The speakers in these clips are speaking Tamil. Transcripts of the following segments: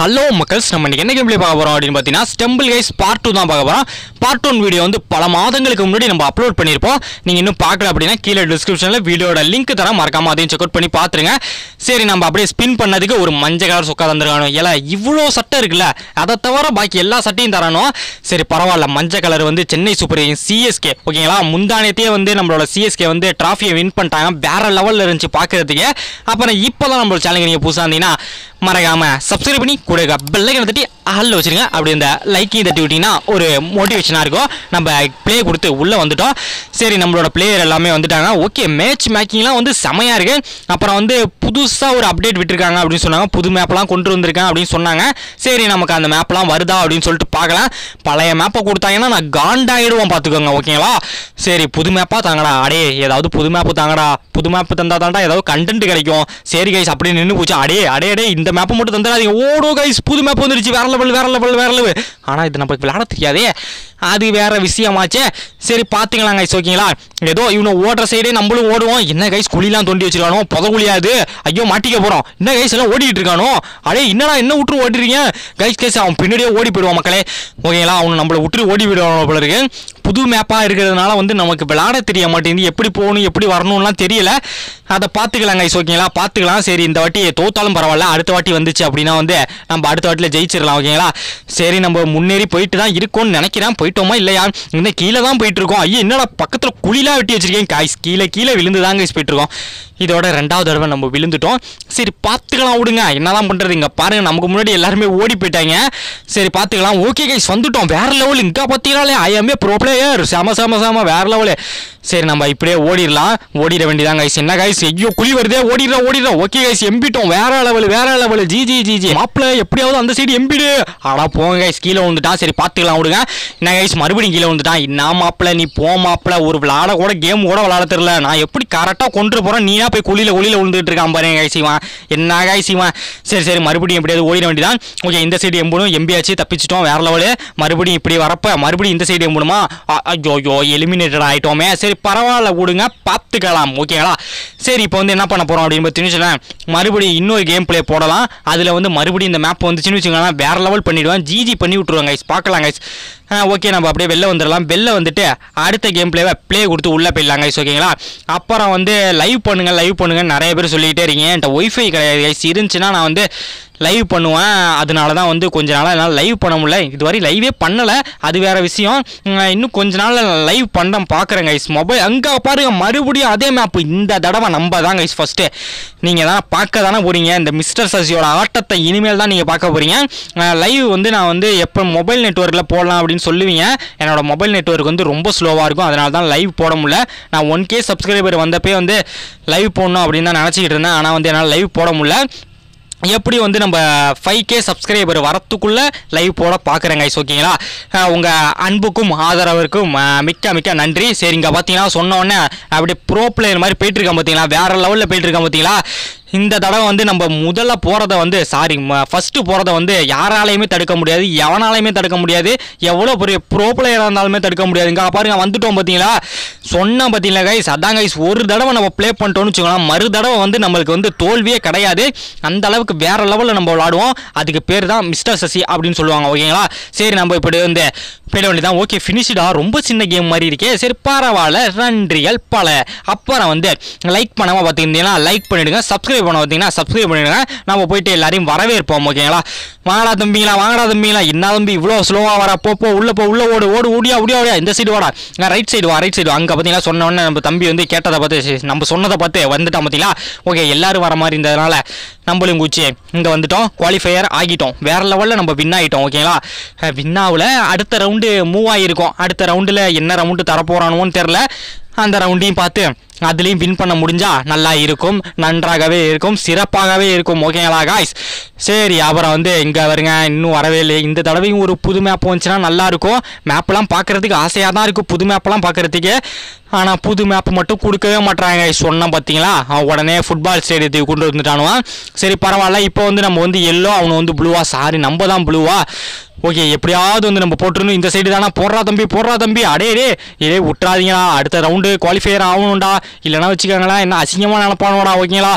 ஹலோ மக்கள்ஸ் நம்ம இன்னைக்கு என்ன கேம்ப்ளே பார்க்க போறோம் அப்படின்னு பார்த்தீங்கன்னா ஸ்டெம்பிள் கைஸ் பார்ட் டூ தான் பார்க்க போறோம் பார்ட் ஒன் வீடியோ வந்து பல மாதங்களுக்கு முன்னாடி நம்ம அப்லோட் பண்ணியிருப்போம் நீங்க இன்னும் பார்க்கல அப்படின்னா கீழே டிஸ்கிரிப்ஷன்ல வீடியோட லிங்க் தரேன் மறக்காம அதையும் செக் அவுட் பண்ணி பார்த்துருங்க சரி நம்ம அப்படியே ஸ்பின் பண்ணதுக்கு ஒரு மஞ்சள் கலர் சொக்கா தந்துருக்கானோ ஏல இவ்வளோ சட்டை இருக்குல்ல அதை தவிர பாக்கி எல்லா சட்டையும் தரணும் சரி பரவாயில்ல மஞ்சள் கலர் வந்து சென்னை சூப்பர் கிங்ஸ் சிஎஸ்கே ஓகேங்களா முந்தானத்தையே வந்து நம்மளோட சிஎஸ்கே வந்து டிராஃபியை வின் பண்ணிட்டாங்க வேற லெவலில் இருந்துச்சு பார்க்கறதுக்கு அப்புறம் இப்போ தான் நம்மளோட சேனலுக்கு நீங்கள் புதுசாக இருந்தீங்கன்னா மறக்காம சப்ஸ்கிரைப் பண்ணி கூட பெல்லைக்கனை தட்டி ஆளில் வச்சிருங்க அப்படி இந்த லைக்கையும் தட்டி விட்டிங்கன்னா ஒரு மோட்டிவேஷனாக இருக்கும் நம்ம ப்ளே கொடுத்து உள்ளே வந்துட்டோம் சரி நம்மளோட பிளேயர் எல்லாமே வந்துட்டாங்க ஓகே மேட்ச் மேக்கிங்லாம் வந்து செமையாக இருக்கு அப்புறம் வந்து புதுசாக ஒரு அப்டேட் விட்டுருக்காங்க அப்படின்னு சொன்னாங்க புது மேப்லாம் கொண்டு வந்திருக்கேன் அப்படின்னு சொன்னாங்க சரி நமக்கு அந்த மேப்லாம் வருதா அப்படின்னு சொல்லிட்டு பார்க்கலாம் பழைய மேப்பை கொடுத்தாங்கன்னா நான் காண்டாயிடுவோம் பார்த்துக்கோங்க ஓகேங்களா சரி புது மேப்பாக தாங்கடா அடே ஏதாவது புது மேப்பு தாங்கடா புது மேப்பு தந்தா தாண்டா ஏதாவது கண்டென்ட் கிடைக்கும் சரி கைஸ் அப்படியே நின்று போச்சு அடே அடே அடே இந்த மேப்பை மட்டும் தந்துடாதீங்க ஓடோ கைஸ் புது மேப் வந்துருச்சு வேற லெவல் வேற லெவல் வேற லெவல் ஆனால் இது நமக்கு விளையாட தெரியாதே அது வேற விஷயமாச்சே சரி பார்த்துக்கலாம் கைஸ் ஓகேங்களா ஏதோ இவனை ஓடுற சைடே நம்மளும் ஓடுவோம் என்ன கைஸ் குழிலாம் தோண்டி வச்சிருக்கானோ புத குழியாது ஐயோ மாட்டிக்க போகிறோம் என்ன கைஸ் எல்லாம் ஓடிட்டு இருக்கானோ அடே என்னடா என்ன விட்டுரு ஓடிறீங்க கைஸ் கைஸ் அவன் பின்னாடியே ஓடி போயிடுவான் மக்களே ஓகேங்களா அவனை நம்மளை விட்டு ஓடி போயிடுவான் போல இருக்கு புது மேப்பாக இருக்கிறதுனால வந்து நமக்கு விளையாட தெரிய மாட்டேங்குது எப்படி போகணும் எப்படி வரணும்லாம் தெரியல அதை பார்த்துக்கலாம் கைஸ் ஓகேங்களா பார்த்துக்கலாம் சரி இந்த வாட்டி தோத்தாலும் பரவாயில்ல அடுத்த வாட்டி வந்துச்சு அப்படின்னா வந்து நம்ம அடுத்த வாட்டியில் ஜெயிச்சிடலாம் ஓகேங்களா சரி நம்ம முன்னேறி போயிட்டு தான் இருக்கோம்னு நினைக்கிறேன் போயிட்டோமா இல்லையா இந்த கீழே தான் போயிட்டு இருக்கோம் ஐயோ என்னடா பக்கத்தில் குழிலாம் வெட்டி வச்சிருக்கேன் காய்ஸ் கீழே கீழே விழுந்து தான் கைஸ் போயிட்டு இருக்கோம் இதோட ரெண்டாவது தடவை நம்ம விழுந்துட்டோம் சரி பார்த்துக்கலாம் விடுங்க என்னதான் பண்ணுறது இங்கே பாருங்க நமக்கு முன்னாடி எல்லாருமே ஓடி போயிட்டாங்க சரி பார்த்துக்கலாம் ஓகே கைஸ் வந்துட்டோம் வேற லெவல் இங்கே பார்த்தீங்களே I'm a pro player செம செம செம வேற லெவலு சரி நம்ம இப்படியே ஓடிடலாம் ஓடிட வேண்டியதான் கைஸ் என்ன கைஸ் ஐயோ குழி வருதே ஓடிடுறோம் ஓடிடுறோம் ஓகே கைஸ் எம்பிட்டோம் வேற லெவல் வேற level G G G G மாப்பிள்ள எப்படியாவது அந்த சைடு எம்பிடு ஆடா போங்க கைஸ் கீழே வந்துட்டான் சரி பார்த்துக்கலாம் விடுங்க என்ன கைஸ் மறுபடியும் கீழே வந்துட்டான் என்ன மாப்பிள்ள நீ போ மாப்பிள்ள ஒரு விளாட கூட கேம் கூட விளாட தெரியல நான் எப்படி கரெக்டாக கொண்டு போகிறேன் நீயா போய் குழியில் குழியில் விழுந்துட்டு இருக்கான் பாருங்க கைஸ் இவன் என்ன கைஸ் இவன் சரி சரி மறுபடியும் எப்படியாவது ஓடிட வேண்டியதான் ஓகே இந்த சைடு எம்பணும் எம்பியாச்சு தப்பிச்சிட்டோம் வேற லெவலு மறுபடியும் இப்படி வரப்ப மறுபடியும் இந்த சைடு எம்பணுமா ஐயோ ஐயோ எலிமினேட்டட் ஆயிட்டோமே சரி பரவாயில்ல விடுங்க பார்த்துக்கலாம் ஓகேங்களா சரி இப்போ வந்து என்ன பண்ண போகிறோம் அப்படின்னு பார்த்தீங்கன்னா மறுபடியும் இன்னொரு கேம் ப்ளே போடலாம் அதில் வந்து மறுபடியும் இந்த மேப் வந்துச்சுன்னு வச்சுக்கோங்களேன் வேற லெவல் பண்ணிவிடுவேன் ஜிஜி பண்ணி விட்ருவாங்க கைஸ் பார்க்கலாம் கைஸ் ஓகே நம்ம அப்படியே வெளில வந்துடலாம் வெளில வந்துட்டு அடுத்த கேம் பிளேவை ப்ளே கொடுத்து உள்ளே போயிடலாம் கைஸ் ஓகேங்களா அப்புறம் வந்து லைவ் பண்ணுங்கள் லைவ் பண்ணுங்கள் நிறைய பேர் சொல்லிகிட்டே இருக்கீங்க என்கிட்ட ஒய்ஃபை கிடையாது கைஸ் இருந்துச்சுன்னா நான் வந்து லைவ் பண்ணுவேன் அதனால தான் வந்து கொஞ்ச நாளாக என்னால் லைவ் பண்ண முடியல இதுவரை லைவே பண்ணலை அது வேறு விஷயம் உம், இன்னும் கொஞ்ச நாளில் லைவ் பண்ண பார்க்குறேன் கைஸ் மொபைல் அங்கே பாருங்க மறுபடியும் அதே மேப் இந்த தடவை நம்ம தான் கைஸ் ஃபஸ்ட்டு நீங்கள் தான் பார்க்க தானே போகிறீங்க இந்த மிஸ்டர் சசியோட ஆட்டத்தை இனிமேல் தான் நீங்கள் பார்க்க போகிறீங்க லைவ் வந்து நான் வந்து எப்போ மொபைல் நெட்ஒர்க்கில் போடலாம் அப்படின்னு சொல்லுவீங்க என்னோட மொபைல் நெட்ஒர்க் வந்து ரொம்ப ஸ்லோவாக இருக்கும் அதனால தான் லைவ் போட முடியல நான் ஒன் கே சப்ஸ்கிரைபர் வந்தப்பே வந்து லைவ் போடணும் அப்படின்னு தான் நினச்சிக்கிட்டு இருந்தேன் ஆனால் வந்து என்னால் லைவ் போட முடியல எப்படி வந்து நம்ம ஃபைவ் கே சப்ஸ்கிரைபர் வரத்துக்குள்ளே லைவ் போட பார்க்குறேன் கைஸ் ஓகேங்களா உங்கள் அன்புக்கும் ஆதரவிற்கும் அஹ், மிக்க மிக்க நன்றி சரி இங்கே பார்த்தீங்கன்னா சொன்ன உடனே அப்படியே ப்ரோ பிளேயர் மாதிரி போயிட்டு இருக்கேன் பார்த்தீங்களா வேறு லெவலில் போயிட்டு இருக்கேன் பார்த்தீங்களா இந்த தடவை வந்து நம்ம முதல்ல போகிறத வந்து சாரி ஃபஸ்ட்டு போகிறத வந்து யாராலையுமே தடுக்க முடியாது எவனாலையுமே தடுக்க முடியாது எவ்வளோ பெரிய ப்ரோ பிளேயராக இருந்தாலுமே தடுக்க முடியாது இங்கே பாருங்க வந்துட்டோம் பார்த்தீங்களா சொன்ன பார்த்தீங்களா கைஸ் அதான் கைஸ் ஒரு தடவை நம்ம ப்ளே பண்ணிட்டோம்னு வச்சுக்கோங்களேன் மறு தடவை வந்து நம்மளுக்கு வந்து தோல்வியே கிடையாது அந்த அளவுக்கு வேற லெவலில் நம்ம விளாடுவோம் அதுக்கு பேர் தான் மிஸ்டர் சசி அப்படின்னு சொல்லுவாங்க ஓகேங்களா சரி நம்ம இப்படி வந்து போயிட வேண்டியதான் ஓகே ஃபினிஷ்டா ரொம்ப சின்ன கேம் மாதிரி இருக்கே சரி பரவாயில்ல நன்றிகள் பல அப்புறம் வந்து லைக் பண்ணாமல் பார்த்துக்கிட்டீங்கன்னா லைக் பண்ணிடுங்க சப்ஸ்கிரைப் பண்ண பார்த்தீங்கன்னா சப்ஸ்கிரைப் பண்ணிடுங்க நம்ம போயிட்டு எல்லாரையும் வரவேற்போம் ஓகேங்களா வாங்கடா தம்பிங்களா வாங்கடா தம்பிங்களா என்ன தம்பி இவ்வளோ ஸ்லோவாக வர போ போ உள்ள போ உள்ள ஓடு ஓடு ஓடியா ஓடியா ஓடியா இந்த சைடு வாடா ரைட் சைடு வா ரைட் சைடு அங்கே பார்த்தீங்கன்னா சொன்ன உடனே நம்ம தம்பி வந்து கேட்டதை பார்த்து சரி, நம்ம சொன்னதை பார்த்து வந்துட்டான் பார்த்தீங்களா ஓகே எல்லாரும் வர மாதிரி இருந்ததுனால நம்மளும் குச்சி இங்கே வந்துட்டோம் குவாலிஃபையர் ஆகிட்டோம் வேற லெவலில் நம்ம வின் ஆகிட்டோம் ஓகேங்களா வின்னாவில் அடுத்த ரவுண்டு மூவ் ஆகிருக்கோம் அடுத்த ரவுண்டில் என்ன ரவுண்டு தரப்போறானுவோன்னு தெரில அந்த ரவுண்டையும் பார்த்து அதுலேயும் வின் பண்ண முடிஞ்சா நல்லா இருக்கும் நன்றாகவே இருக்கும் சிறப்பாகவே இருக்கும் ஓகேங்களா காய்ஸ் சரி அப்புறம் வந்து இங்கே வருங்க இன்னும் வரவே இல்லை இந்த தடவையும் ஒரு புது மேப் வந்துச்சுன்னா நல்லா இருக்கும் மேப்லாம் பார்க்கறதுக்கு ஆசையாக தான் இருக்கும் புது மேப்லாம் பார்க்கறதுக்கு ஆனால் புது மேப் மட்டும் கொடுக்கவே மாட்றாங்க சொன்னேன் பார்த்தீங்களா அவன் உடனே ஃபுட்பால் ஸ்டேடியத்துக்கு கொண்டு வந்துட்டானுவான் சரி பரவாயில்ல இப்போ வந்து நம்ம வந்து எல்லோ அவனு வந்து ப்ளூவா சாரி நம்ம தான் ப்ளூவா ஓகே எப்படியாவது வந்து நம்ம போட்டுருணும் இந்த சைடு தானே போடுறா தம்பி போடுறா தம்பி அடே டே ஏ விட்றாதீங்களா அடுத்த ரவுண்டு குவாலிஃபையர் ஆகணும்டா இல்லைனா வச்சுக்கோங்களேன் என்ன அசிங்கமாக நினப்பானுடா ஓகேங்களா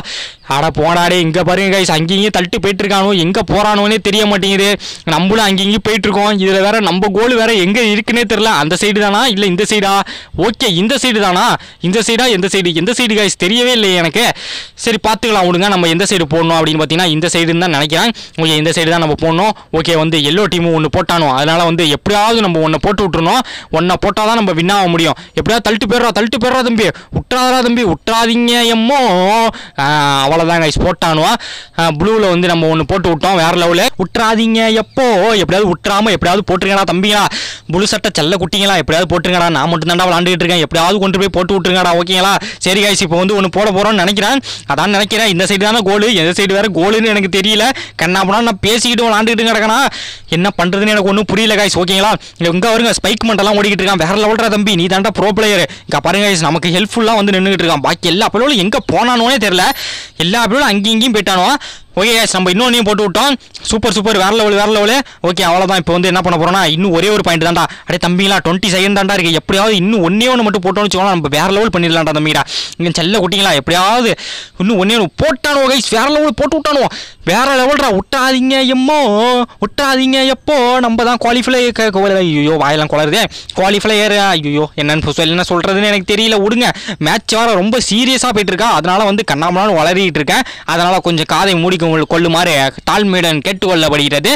அட போடாடே இங்க பாருங்க கைஸ் அங்கேயும் தள்ளிட்டு போயிட்டு இருக்கானோ எங்க போறானோனே தெரிய மாட்டேங்குது நம்மளும் அங்கேயும் போயிட்டு இருக்கோம் இதுல வேற நம்ம கோல் வேற எங்க இருக்குன்னே தெரியல அந்த சைடு தானா இல்ல இந்த சைடா ஓகே இந்த சைடு தானா இந்த சைடா எந்த சைடு எந்த சைடு கைஸ் தெரியவே இல்லையே எனக்கு சரி பார்த்துக்கலாம் விடுங்க நம்ம எந்த சைடு போடணும் அப்படின்னு பார்த்தீங்கன்னா இந்த சைடுன்னு தான் நினைக்கிறேன் ஓகே இந்த சைடு தான் நம்ம போடணும் ஓகே வந்து எல்லோ டீமும் ஒன்று போட்டானோ அதனால வந்து எப்படியாவது நம்ம ஒன்று போட்டு விட்டுருணும் ஒன்றை போட்டால் தான் நம்ம வின் ஆக முடியும் எப்படியாவது தள்ளிட்டு போயிடுறா தள்ளிட்டு போயிடுறா தம்பி விட்டுறாதா தம்பி விட்டுறாதீங்க எம்மோ அவ்வளோதான் கைஸ் போட்டானுவா ப்ளூவில் வந்து நம்ம ஒன்று போட்டு விட்டோம் வேற லெவலில் விட்டுறாதீங்க எப்போ எப்படியாவது விட்டுறாம எப்படியாவது போட்டுருங்கடா தம்பிங்களா புழு சட்டை செல்ல குட்டிங்களா எப்படியாவது போட்டுருங்கடா நான் மட்டும் தாண்டா விளாண்டுட்டு இருக்கேன் எப்படியாவது கொண்டு போய் போட்டு விட்டுருங்கடா ஓகேங்களா சரி கைஸ் இப்போ வந்து ஒன்று போட போகிறோம்னு நினைக்கிறேன் அதான் நினைக்கிறேன் இந்த சைடு தானே கோலு எந்த சைடு வேற கோலுன்னு எனக்கு தெரியல கண்ணாப்பனா நான் பேசிக்கிட்டு விளாண்டுட்டு கிடக்கனா என்ன பண்ணுறதுன்னு எனக்கு ஒன்றும் புரியல கைஸ் ஓகேங்களா இங்கே வருங்க ஸ்பைக் மண்டெல்லாம் ஓடிக்கிட்டு இருக்கான் வேற லெவல்ரா தம்பி நீ தாண்டா ப்ரோ பிளேயர் இங்கே பாருங்க guys, நமக்கு ஹெல்ப்ஃபுல்லாக வந்து நின்றுட்டு இருக்கான் பாக்கி எல்லா பிள்ளைகளும் எங்கே போனானோனே தெரியல எல்லா பிள்ளைகளும் அங்கேயும் இங்கேயும் போயிட்டானோ ஓகே guys, நம்ம இன்னொன்னையும் போட்டு விட்டோம் சூப்பர் சூப்பர் வேற லெவல் வேற லெவல் ஓகே அவ்வளோதான் இப்போ வந்து என்ன பண்ண போறோம்னா இன்னும் ஒரே ஒரு பாயிண்ட் தான்டா அடே தம்பிங்களா டுவெண்ட்டி செகண்ட் தான்டா இருக்கு எப்படியாவது இன்னும் ஒன்னே ஒன்று மட்டும் போட்டோம்னு வச்சுக்கோங்களேன் நம்ம வேற லெவல் பண்ணிடலாம்டா தம்பிங்களா இங்கே செல்ல குட்டிங்களா எப்படியாவது இன்னும் ஒன்னே ஒன்று போட்டானோ கைஸ் வேற லெவல் போட்டு விட்டானுவோ வேற லெவல்ரா விட்டாதீங்க எம்மோ விட்டாதீங்க எப்போ நம்ம தான் குவாலிஃபை ஐயோ வாயெல்லாம் குளருதே குவாலிஃபையர் ஐயோ என்னன்னு சொல் என்ன சொல்றதுன்னு எனக்கு தெரியல விடுங்க மேட்ச் வேற ரொம்ப சீரியஸாக போயிட்டு இருக்கா அதனால வந்து கண்ணாமலான்னு வளரிட்டு இருக்கேன் அதனால கொஞ்சம் காதை மூடிக்க உங்களுக்கு கொள்ளுமாறு தாழ்மையுடன் கேட்டுக்கொள்ளப்படுகிறது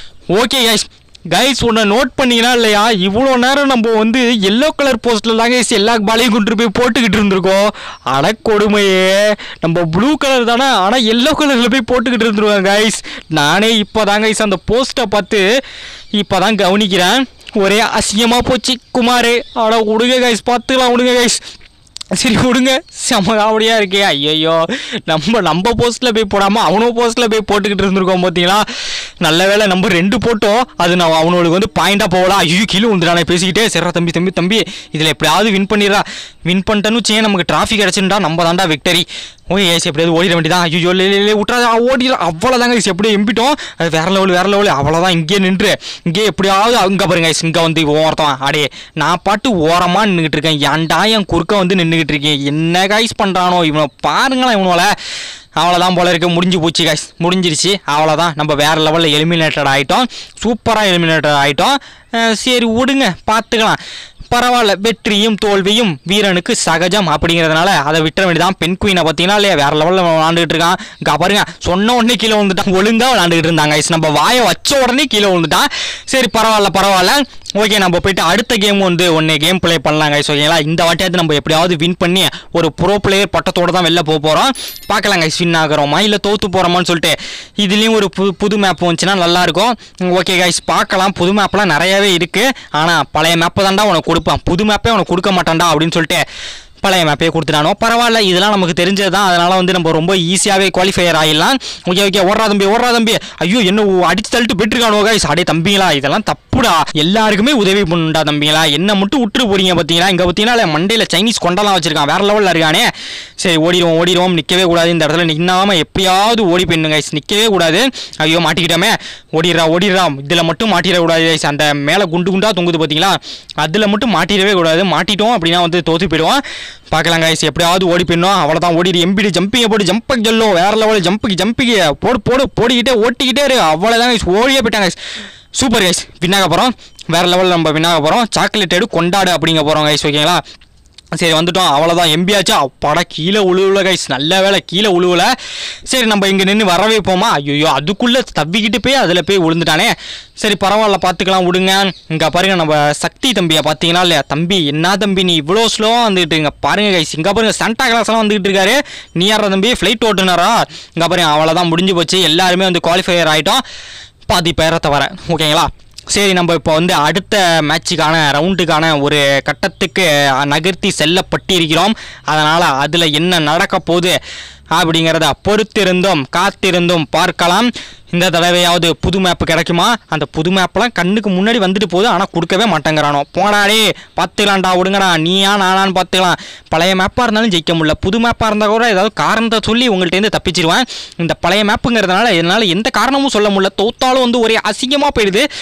ஓகே கைஸ் கைஸ் ஒன்று நோட் பண்ணீங்கன்னா இல்லையா இவ்வளோ நேரம் நம்ம வந்து எல்லோ கலர் போஸ்ட்டில் தான் கைஸ் எல்லா பாலையும் கொண்டு போய் போட்டுக்கிட்டு இருந்திருக்கோம் அட கொடுமையே நம்ம ப்ளூ கலர் தானே ஆனால் எல்லோ கலரில் போய் போட்டுக்கிட்டு இருந்துருவேன் கைஸ் நானே இப்போ தான் கைஸ் அந்த போஸ்ட்டை பார்த்து இப்போ தான் கவனிக்கிறேன் ஒரே அசிங்கமாக போச்சு குமார் அட விடுங்க கைஸ் பார்த்துக்கலாம் விடுங்க கைஸ் சரி விடுங்க செம காவடியாக இருக்கே ஐயோ நம்ம நம்ம போஸ்ட்டில் போய் போடாமல் அவனோ போஸ்ட்டில் போய் போட்டுக்கிட்டு இருந்திருக்கோம் பார்த்தீங்களா நல்ல வேளை நம்ம ரெண்டு போட்டோம் அது நான் அவனுக்கு வந்து பாயிண்டாக போகலாம் ஐயோ கீழே வந்துடானே பேசிக்கிட்டே சரிடா தம்பி தம்பி தம்பி இதில் எப்படியாவது வின் பண்ணிடுறா வின் பண்ணிட்டேன்னு வச்சேன் நமக்கு டிராஃபிக் கிடச்சுட்டா நம்ம தாண்டா விக்டரி ஓகே ஏசி எப்படியாவது ஓடிட வேண்டியதான் ஐயோ இல்லை இல்லை விட்றாது ஓடிடலாம் அவ்வளோதாங்க guys, எப்படியோ எம்பிட்டோம் அது வேற லெவல் வேற லெவல் அவ்வளோதான் இங்கேயே நின்று இங்கே எப்படியாவது அங்கே பாருங்க guys, இங்கே வந்து ஓரத்தான் அடே நான் பாட்டு ஓரமாக நின்றுக்கிட்டு இருக்கேன் ஏன்டா என் குறுக்க வந்து நின்றுக்கிட்டு இருக்கேன் என்ன கைஸ் பண்ணுறானோ இவனை பாருங்களேன் இவனோல அவ்வளோதான் போல இருக்கு முடிஞ்சு போச்சு கைஸ் முடிஞ்சிருச்சு அவ்வளோதான் நம்ம வேற லெவலில் எலிமினேட்டட் ஆகிட்டோம் சூப்பராக எலிமினேட்டட் ஆகிட்டோம் அஹ் சரி விடுங்க பார்த்துக்கலாம் பரவாயில்ல வெற்றியும் தோல்வியும் வீரனுக்கு சகஜம் அப்படிங்கிறதுனால அதை விட்டுற வேண்டியதான் பெண் குயினை பார்த்தீங்கன்னா இல்லையா வேற லெவலில் விளாண்டுட்டு இருக்கான் இங்க பாருங்க சொன்ன உடனே கீழே விழுந்துட்டான் ஒழுங்காக விளாண்டுட்டு இருந்தாங்க guys. நம்ம வாயை வச்ச உடனே கீழே விழுந்துட்டான் சரி பரவாயில்ல பரவாயில்ல ஓகே நம்ம போயிட்டு அடுத்த கேம் வந்து ஒன்று கேம் ப்ளே பண்ணலாம் கைஸ் ஓகேங்களா இந்த வாட்டியாவது நம்ம எப்படியாவது வின் பண்ணி ஒரு ப்ரோ பிளேயர் பட்டத்தோட தான் வெளில போக போகிறோம் பார்க்கலாம் கைஸ் வின் ஆகிறோமா இல்லை தோத்து போகிறோமான்னு சொல்லிட்டு இதுலேயும் ஒரு புது புது மேப் வந்துச்சுன்னா நல்லாயிருக்கும் ஓகே கைஸ் பார்க்கலாம் புது மேப்லாம் நிறையவே இருக்குது ஆனால் பழைய மேப்பை தான்டா உனக்கு கொடுப்பான் புது மேப்பே உனக்கு கொடுக்க மாட்டான்டா அப்படின்னு சொல்லிட்டு பழைய மேப்பே கொடுத்துட்டானோ பரவாயில்ல இதெல்லாம் நமக்கு தெரிஞ்சது தான் அதனால வந்து நம்ம ரொம்ப ஈஸியாகவே குவாலிஃபையர் ஆகிடலாம் ஓகே ஓகே ஓடுறா தம்பி ஓடுறா தம்பி ஐயோ என்ன உ- அடிச்சு தள்ளிட்டு போயிட்டுருக்கானோ கைஸ் அடே தம்பிங்களா இதெல்லாம் தப்புடா எல்லாருக்குமே உதவி பண்ணுடா தம்பிங்களா என்ன மட்டும் விட்டுட்டு போறீங்க பார்த்தீங்களா இங்கே பார்த்தீங்கன்னா மண்டையில் சைனீஸ் கொண்டெல்லாம் வச்சிருக்கான் வேற லெவலில் இருக்கானே சரி ஓடிடுவோம் ஓடிடுவோம் நிற்கவே கூடாது இந்த இடத்துல நின்னாம எப்படியாவது ஓடி போயிடணும் கைஸ் நிற்கவே கூடாது ஐயோ மாட்டிக்கிட்டோமே ஓடிடுறா ஓடிடுறா இதில் மட்டும் மாட்டிடக்கூடாது கைஸ் அந்த மேலே குண்டு குண்டா தொங்குது பார்த்தீங்களா அதில் மட்டும் மாட்டிடவே கூடாது மாட்டிட்டோம் அப்படின்னா வந்து தோத்து போயிடுவோம் பார்க்கலாம் கைஸ் எப்படியாவது ஓடி போயிடணும் அவ்வளோதான் ஓடிடு எம்பிடி ஜம்பிங்கை போட்டு ஜம்பக்கு சொல்லும் வேற லெவலில் ஜம்புக்கு ஜம்பிக்கு போடு போடு போடிக்கிட்டே ஓட்டிக்கிட்டே இரு அவ்வளோதான் கைஸ் ஓடியே போயிட்டாங்க கைஸ் சூப்பர் கைஸ் வின்னாக போகிறோம் வேற லெவலில் நம்ம வின்னாக போகிறோம் சாக்லேட் எடு கொண்டாடு அப்படிங்க போகிறோம் கைஸ் ஓகேங்களா சரி வந்துட்டோம் அவ்வளோதான் எம்பியாச்சா அப்பாடா கீழே உழுவுல கைஸ் நல்ல வேலை கீழே உழுவுல சரி நம்ம இங்கே நின்று வரவே போமா ஐயோ அதுக்குள்ளே தவிக்கிட்டு போய் அதில் போய் விழுந்துட்டானே சரி பரவாயில்ல பார்த்துக்கலாம் விடுங்க இங்கே பாருங்க நம்ம சக்தி தம்பியை பார்த்தீங்கன்னா இல்லையா தம்பி என்ன தம்பி நீ இவ்வளோ ஸ்லோவாக வந்துக்கிட்டு இங்கே பாருங்க கைஸ் இங்கே பாருங்க சண்டா கிளாஸ்லாம் வந்துக்கிட்டு இருக்காரு நீ யாரா தம்பி ஃப்ளைட் ஓட்டுனாரா இங்கே பாருங்க அவ்வளோதான் முடிஞ்சு போச்சு எல்லாருமே வந்து குவாலிஃபையர் ஆகிட்டோம் பாதி பேரை தவிர ஓகேங்களா சரி நம்ம இப்போ வந்து அடுத்த மேட்சுக்கான ரவுண்டுக்கான ஒரு கட்டத்துக்கு நகர்த்தி செல்லப்பட்டிருக்கிறோம் அதனால் அதில் என்ன நடக்க போகுது அப்படிங்கிறத பொறுத்திருந்தும் காத்திருந்தும் பார்க்கலாம் இந்த தடவையாவது புது மேப் கிடைக்குமா அந்த புது மேப்லாம் கண்ணுக்கு முன்னாடி வந்துட்டு போகுது ஆனால் கொடுக்கவே மாட்டேங்கிறானோ போடாடே பார்த்துக்கலாம்டா விடுங்கடா நீயா நானான்னு பார்த்துக்கலாம் பழைய மேப்பாக இருந்தாலும் ஜெயிக்க முடியல புது மேப்பாக இருந்தால் கூட ஏதாவது காரணத்தை சொல்லி உங்கள்கிட்டேருந்து தப்பிச்சிருவேன் இந்த பழைய மேப்புங்கிறதுனால என்னால் எந்த காரணமும் சொல்ல முடியல தோத்தாலும் வந்து ஒரே அசிங்கமாக போயிடுது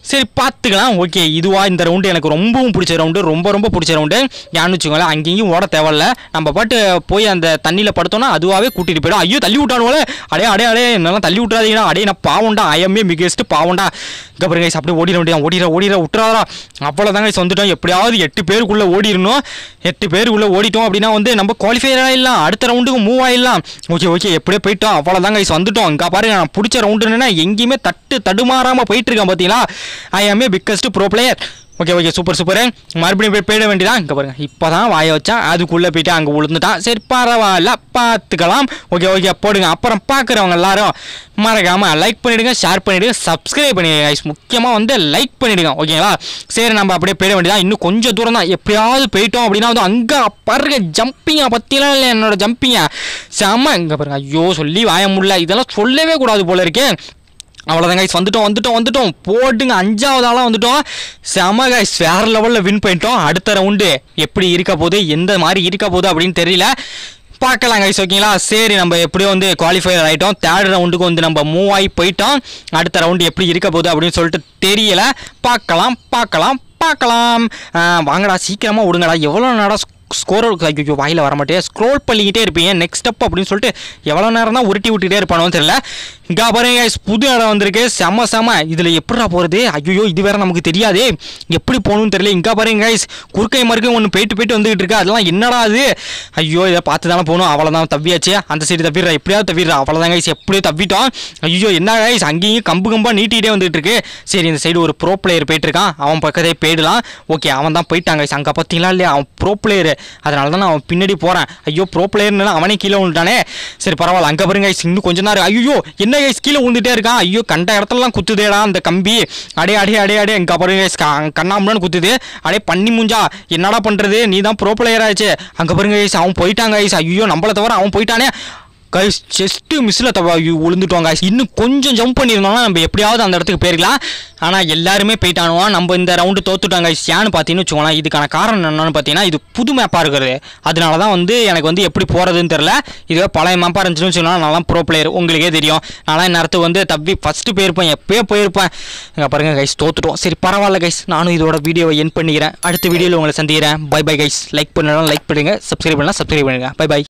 சரி பார்த்துக்கலாம் ஓகே இதுவா இந்த ரவுண்டு எனக்கு ரொம்பவும் பிடிச்ச ரவுண்டு ரொம்ப ரொம்ப பிடிச்ச ரவுண்டு ஏன்னு வச்சுக்கோங்களேன் அங்கேயும் ஓட தேவையில்ல நம்ம பாட்டு போய் அந்த தண்ணியில் படுத்தோன்னா அதுவாகவே கூட்டிகிட்டு போயிடும் ஐயோ தள்ளி விட்டானுவோல அடே அடே அடே என்னெல்லாம் தள்ளி விட்றாதீங்கன்னா அடே நான் பாவண்டா ஐஎம்ஏ மிகஸ்ட் பாவண்டா இங்கே பாருங்க guys, அப்படியே ஓடிட வேண்டியதான் ஓடிட ஓடிட விட்டுறாதா அவ்வளோதாங்க guys, வந்துட்டோம் எப்படியாவது எட்டு பேருக்குள்ளே ஓடிடணும் எட்டு பேருக்குள்ளே ஓடிட்டோம் அப்படின்னா வந்து நம்ம குவாலிஃபை ஆகிடலாம் அடுத்த ரவுண்டுக்கு மூவ் ஆகிடலாம் ஓகே ஓகே எப்படியே போயிட்டோம் அவ்வளோதாங்க guys, வந்துட்டோம் இங்கே பாருங்க நான் பிடிச்ச ரவுண்டுன்னா எங்கேயுமே தட்டு தடுமாறாமல் போயிட்டு இருக்கேன் பார்த்தீங்களா I am a biggest bro player okay okay super super மறுபடியும் போய் போயிட வேண்டியதான் இங்கே பாருங்க இப்போ தான் வாய வச்சான் அதுக்குள்ளே போயிட்டு அங்கே விழுந்துட்டான் சரி பரவாயில்ல பார்த்துக்கலாம் ஓகே ஓகே போடுங்க அப்புறம் பார்க்குறவங்க எல்லாரும் மறக்காமல் லைக் பண்ணிவிடுங்க ஷேர் பண்ணிவிடுங்க சப்ஸ்கிரைப் பண்ணிடுங்க guys. முக்கியமாக வந்து லைக் பண்ணிவிடுங்க ஓகேங்களா சரி நம்ம அப்படியே போயிட வேண்டியதான் இன்னும் கொஞ்சம் தூரம் தான் எப்படியாவது போயிட்டோம் அப்படின்னா வந்து அங்கே பாருங்க ஜம்பிங்கை பற்றிலாம் இல்லை என்னோட ஜம்பிங்க செம்ம இங்கே பாருங்க ஐயோ சொல்லி வாய முடியல இதெல்லாம் சொல்லவே கூடாது போல இருக்கே அவ்வளோதான் கைஸ் வந்துட்டோம் வந்துட்டோம் வந்துட்டோம் போட்டுங்க அஞ்சாவது ஆளாக வந்துட்டோம் செம கைஸ் வேற லெவலில் வின் பண்ணிட்டோம் அடுத்த ரவுண்டு எப்படி இருக்க போகுது எந்த மாதிரி இருக்க போகுது அப்படின்னு தெரியல பார்க்கலாம் கைஸ் ஓகேங்களா சரி நம்ம எப்படியோ வந்து குவாலிஃபையர் ஆகிட்டோம் தேர்ட் ரவுண்டுக்கு வந்து நம்ம மூவ் ஆகி போயிட்டோம் அடுத்த ரவுண்டு எப்படி இருக்க போகுது அப்படின்னு சொல்லிட்டு தெரியல பார்க்கலாம் பார்க்கலாம் பார்க்கலாம் ஆ, வாங்கடா சீக்கிரமாக விடுங்கடா எவ்வளோ நேரம் ஸ்கோர் ஐயோ வாயில் வர மாட்டேன் ஸ்க்ரோல் பண்ணிக்கிட்டே இருப்பீங்க நெக்ஸ்ட் ஸ்டெப் அப்படின்னு சொல்லிட்டு எவ்வளோ நேரம் தான் உருட்டி விட்டுட்டே இருப்பானோ தெரியல இங்கே பாருங்க guys, புது இடம் வந்திருக்கு செம செம இதில் எப்படிடா போகிறது ஐயோ இது வேற நமக்கு தெரியாதே எப்படி போகணும்னு தெரியல இங்கே பாருங்க guys, குறுக்கை மறுக்கை ஒன்று போயிட்டு போயிட்டு வந்துகிட்டு இருக்கு அதெல்லாம் என்னடா அது ஐயோ இதை பார்த்து தானே போகணும் அவ்வளோதான் தவ்வியாச்சு அந்த சைடு தவிர எப்படியாவது தவிர அவ்வளோதான் கைஸ் எப்படியோ தவிட்டோம் ஐயோ என்ன கைஸ் அங்கேயும் கம்பு கம்பாக நீட்டிகிட்டே வந்துட்டு இருக்கு சரி இந்த சைடு ஒரு ப்ரோ பிளேயர் போயிட்டு இருக்கான் அவன் பக்கத்தே போயிடலாம் ஓகே அவன் தான் போயிட்டாங்க guys. அங்கே பார்த்தீங்களா இல்லையா அவன் ப்ரோ பிளேயர் அதனால தான் நான் அவன் பின்னாடி போகிறேன் ஐயோ ப்ரோ பிளேயர்னு அவனே கீழே விழுட்டானே சரி பரவாயில்ல அங்கே பாருங்க guys, இன்னும் கொஞ்ச நேரம் ஐயோ என்ன கைஸ் கீழே விழுந்துட்டே இருக்கான் ஐயோ கண்ட இடத்துலலாம் குத்துதேடா அந்த கம்பி அடே அடே அடே அடே இங்கே பாருங்க guys, க- கண்ணாமண்ணு குத்துது அடே பண்ணி முஞ்சா என்னடா பண்ணுறது நீ தான் ப்ரோ பிளேயர் ஆச்சு அங்கே பாருங்க guys, அவன் போயிட்டாங்க guys. ஐயோ நம்மளை தவிர அவன் போயிட்டானே கைஸ் ஜஸ்ட்டு மிஸ்ஸில் தவ விழுந்துட்டோம் கைஸ் இன்னும் கொஞ்சம் ஜம்ப் பண்ணியிருந்தோம்னா நம்ம எப்படியாவது அந்த இடத்துக்கு போயிருக்கலாம் ஆனால் எல்லாருமே போயிட்டானுவோம் நம்ம இந்த ரவுண்டு தோத்துட்டோம் கைஸ் ஏன்னு பார்த்தீங்கன்னு வச்சுக்கோங்களேன் இதுக்கான காரணம் என்னன்னு பார்த்தீங்கன்னா இது புது மேப்பாக இருக்கிறது அதனால தான் வந்து எனக்கு வந்து எப்படி போகிறதுன்னு தெரில இதுவே பழைய மேப்பாக இருந்துச்சுன்னு வச்சுக்கோங்களேன் நான்லாம் ப்ரோ பிளேயர் உங்களுக்கே தெரியும் நான்லாம் இந்நேரத்துக்கு வந்து தப்பி ஃபஸ்ட்டு போயிருப்பேன் எப்பயே போயிருப்பேன் இங்கே பாருங்கள் கைஸ் தோத்துட்டோம் சரி பரவாயில்ல கைஸ் நானும் இதோட வீடியோவை என் பண்ணிக்கிறேன் அடுத்த வீடியோவில் உங்களை சந்திக்கிறேன் பை பை கைஸ் லைக் பண்ணலாம் லைக் பண்ணுங்கள் சப்ஸ்கிரைப் பண்ணலாம் சப்ஸ்கிரைப் பண்ணுங்கள் பை பை